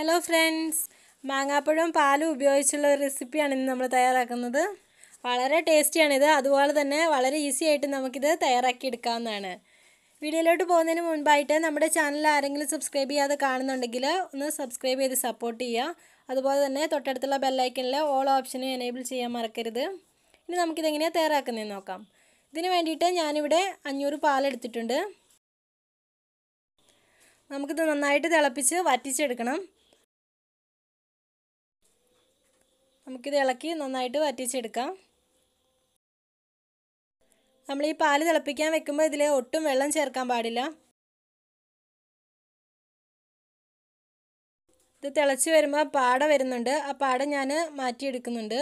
hello friends മാങ്ങാപ്പഴവും പാലും ഉപയോഗിച്ചുള്ള ഒരു റെസിപ്പിയാണ് ഇന്ന് നമ്മൾ തയ്യാറാക്കുന്നത് വളരെ ടേസ്റ്റിയാണിത് അതുപോലെ തന്നെ വളരെ ഈസി ആയിട്ട് നമുക്കിത് തയ്യാറാക്കി എടുക്കാവുന്നതാണ് വീഡിയോയിലോട്ട് പോകുന്നതിന് മുൻപായിട്ട് നമ്മുടെ ചാനൽ ആരെങ്കിലും സബ്സ്ക്രൈബ് ചെയ്യാതെ കാണുന്നുണ്ടെങ്കിൽ ഒന്ന് സബ്സ്ക്രൈബ് ചെയ്ത് സപ്പോർട്ട് ചെയ്യുക അതുപോലെ തന്നെ തൊട്ടടുത്തുള്ള ബെല്ലൈക്കനിൽ ഓൾ ഓപ്ഷനും എനേബിൾ ചെയ്യാൻ മറക്കരുത് ഇനി നമുക്കിതെങ്ങനെയാണ് തയ്യാറാക്കുന്നതെന്ന് നോക്കാം ഇതിന് വേണ്ടിയിട്ട് ഞാനിവിടെ അഞ്ഞൂറ് പാലെടുത്തിട്ടുണ്ട് നമുക്കിത് നന്നായിട്ട് തിളപ്പിച്ച് വറ്റിച്ചെടുക്കണം നമുക്കിത് ഇളക്കി നന്നായിട്ട് വറ്റിച്ചെടുക്കാം നമ്മൾ ഈ പാല് തിളപ്പിക്കാൻ വെക്കുമ്പോൾ ഇതിൽ ഒട്ടും വെള്ളം ചേർക്കാൻ പാടില്ല ഇത് തിളച്ച് വരുമ്പോൾ പാട വരുന്നുണ്ട് ആ പാട ഞാൻ മാറ്റിയെടുക്കുന്നുണ്ട്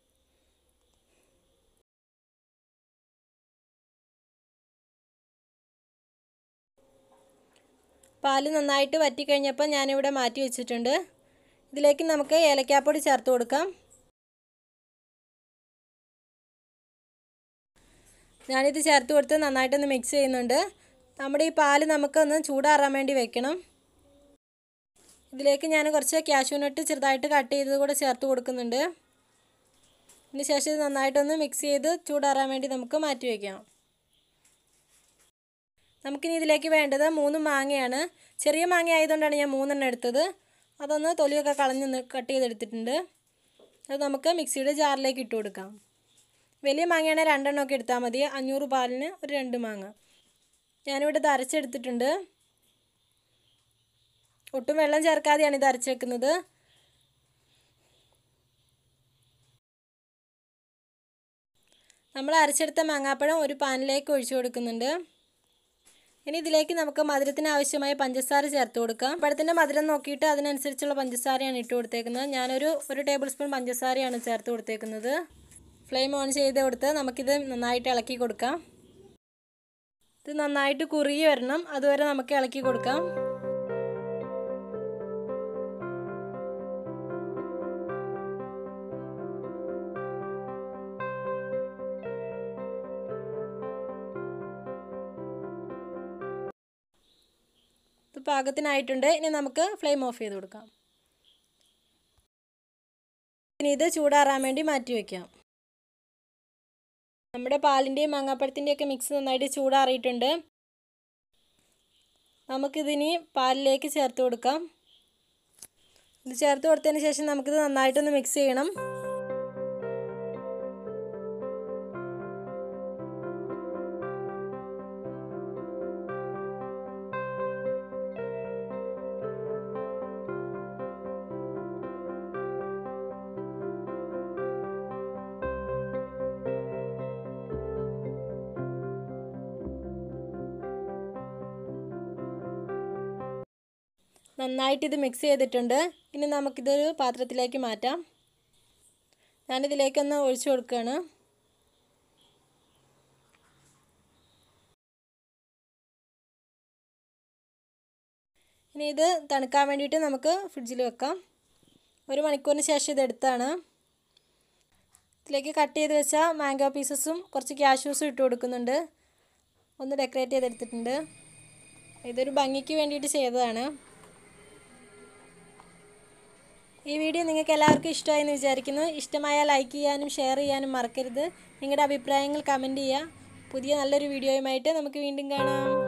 പാല് നന്നായിട്ട് വറ്റിക്കഴിഞ്ഞപ്പോൾ ഞാനിവിടെ മാറ്റി വെച്ചിട്ടുണ്ട് ഇതിലേക്ക് നമുക്ക് ഏലക്കാപ്പൊടി ചേർത്ത് കൊടുക്കാം ഞാനിത് ചേർത്ത് കൊടുത്ത് നന്നായിട്ടൊന്ന് മിക്സ് ചെയ്യുന്നുണ്ട് നമ്മുടെ ഈ പാല് നമുക്കൊന്ന് ചൂടാറാൻ വേണ്ടി വെക്കണം ഇതിലേക്ക് ഞാൻ കുറച്ച് കാഷ്യൂ നട്ട് ചെറുതായിട്ട് കട്ട് ചെയ്തത് കൂടെ ചേർത്ത് കൊടുക്കുന്നുണ്ട് ഇതിന് ശേഷം ഇത് നന്നായിട്ടൊന്ന് മിക്സ് ചെയ്ത് ചൂടാറാൻ വേണ്ടി നമുക്ക് മാറ്റി വയ്ക്കാം നമുക്കിനി ഇതിലേക്ക് വേണ്ടത് മൂന്ന് മാങ്ങയാണ് ചെറിയ മാങ്ങ ആയതുകൊണ്ടാണ് ഞാൻ മൂന്നെണ്ണം എടുത്തത് അതൊന്ന് തൊലിയൊക്കെ കളഞ്ഞ് കട്ട് ചെയ്തെടുത്തിട്ടുണ്ട് അത് നമുക്ക് മിക്സിയുടെ ജാറിലേക്ക് ഇട്ട് കൊടുക്കാം വലിയ മാങ്ങയാണെങ്കിൽ രണ്ടെണ്ണമൊക്കെ എടുത്താൽ മതി അഞ്ഞൂറ് പാലിന് ഒരു രണ്ട് മാങ്ങ ഞാനിവിടെ ഇത് അരച്ചെടുത്തിട്ടുണ്ട് ഒട്ടും വെള്ളം ചേർക്കാതെയാണ് ഇത് അരച്ചെടുക്കുന്നത് നമ്മൾ അരച്ചെടുത്ത മാങ്ങാപ്പഴം ഒരു പാനിലേക്ക് ഒഴിച്ചു കൊടുക്കുന്നുണ്ട് ഇനി ഇതിലേക്ക് നമുക്ക് മധുരത്തിന് ആവശ്യമായ പഞ്ചസാര ചേർത്ത് കൊടുക്കാം പഴത്തിൻ്റെ മധുരം നോക്കിയിട്ട് അതിനനുസരിച്ചുള്ള പഞ്ചസാരയാണ് ഇട്ട് കൊടുത്തേക്കുന്നത് ഞാനൊരു ഒരു ടേബിൾ സ്പൂൺ പഞ്ചസാരയാണ് ചേർത്ത് കൊടുത്തേക്കുന്നത് ഫ്ലെയിം ഓൺ ചെയ്ത് കൊടുത്ത് നമുക്കിത് നന്നായിട്ട് ഇളക്കി കൊടുക്കാം ഇത് നന്നായിട്ട് കുറുകി വരണം അതുവരെ നമുക്ക് ഇളക്കി കൊടുക്കാം ഇത് പാകത്തിനായിട്ടുണ്ട് ഇനി നമുക്ക് ഫ്ലെയിം ഓഫ് ചെയ്ത് കൊടുക്കാം ഇനി ഇത് ചൂടാറാൻ വേണ്ടി മാറ്റി വയ്ക്കാം നമ്മുടെ പാലിൻ്റെയും മാങ്ങാപ്പഴത്തിൻ്റെയൊക്കെ മിക്സ് നന്നായിട്ട് ചൂടാറിയിട്ടുണ്ട് നമുക്കിതിനി പാലിലേക്ക് ചേർത്ത് കൊടുക്കാം ഇത് ചേർത്ത് കൊടുത്തതിന് ശേഷം നമുക്കിത് നന്നായിട്ടൊന്ന് മിക്സ് ചെയ്യണം നന്നായിട്ട് ഇത് മിക്സ് ചെയ്തിട്ടുണ്ട് ഇനി നമുക്കിതൊരു പാത്രത്തിലേക്ക് മാറ്റാം ഞാനിതിലേക്കൊന്ന് ഒഴിച്ചു കൊടുക്കുകയാണ് ഇനി ഇത് തണുക്കാൻ വേണ്ടിയിട്ട് നമുക്ക് ഫ്രിഡ്ജിൽ വെക്കാം ഒരു മണിക്കൂറിന് ശേഷം ഇത് എടുത്താണ് ഇതിലേക്ക് കട്ട് ചെയ്ത് വെച്ച മാംഗോ പീസസും കുറച്ച് ക്യാഷ്യൂസും ഇട്ട് കൊടുക്കുന്നുണ്ട് ഒന്ന് ഡെക്കറേറ്റ് ചെയ്തെടുത്തിട്ടുണ്ട് ഇതൊരു ഭംഗിക്ക് വേണ്ടിയിട്ട് ചെയ്തതാണ് ഈ വീഡിയോ നിങ്ങൾക്ക് എല്ലാവർക്കും ഇഷ്ടമായെന്ന് വിചാരിക്കുന്നു ഇഷ്ടമായാൽ ലൈക്ക് ചെയ്യാനും ഷെയർ ചെയ്യാനും മറക്കരുത് നിങ്ങളുടെ അഭിപ്രായങ്ങൾ കമൻറ്റ് ചെയ്യുക പുതിയ നല്ലൊരു വീഡിയോയുമായിട്ട് നമുക്ക് വീണ്ടും കാണാം